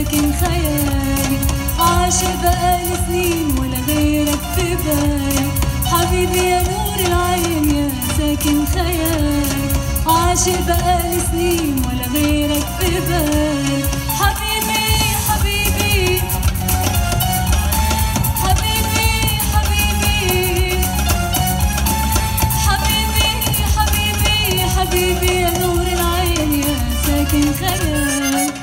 ساكن خيالي عاشق بقالي سنين ولا غيرك في بالي حبيبي يا نور العين يا ساكن خيالي عاشق بقالي سنين ولا غيرك في بالي حبيبي حبيبي حبيبي حبيبي حبيبي حبيبي حبيبي يا نور العين يا ساكن خيال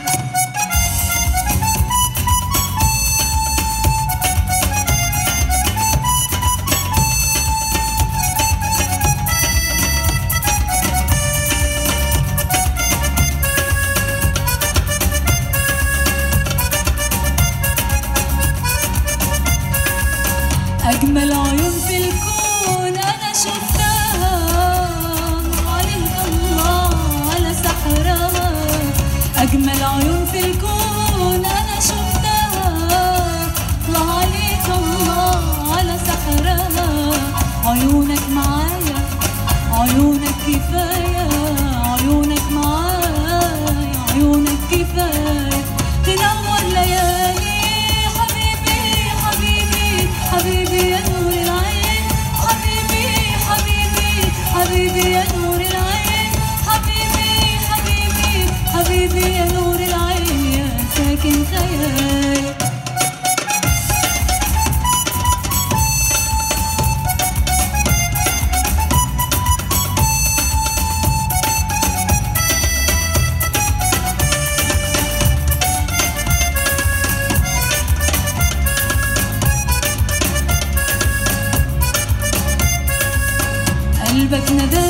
أجمل عيون في الكون أنا شفتها عليك الله على سحرها أجمل عيون في الكون أنا شفتها الله عليك الله على سحرها عيونك معايا عيونك كفاية عيونك معايا عيونك كفاية تنور ليالي حبيبي حبيبي حبيبي يا نور العين حبيبي حبيبي حبيبي يا نور العين حبيبي حبيبي حبيبي يا نور العين يا ساكن خيالي قلبك ندى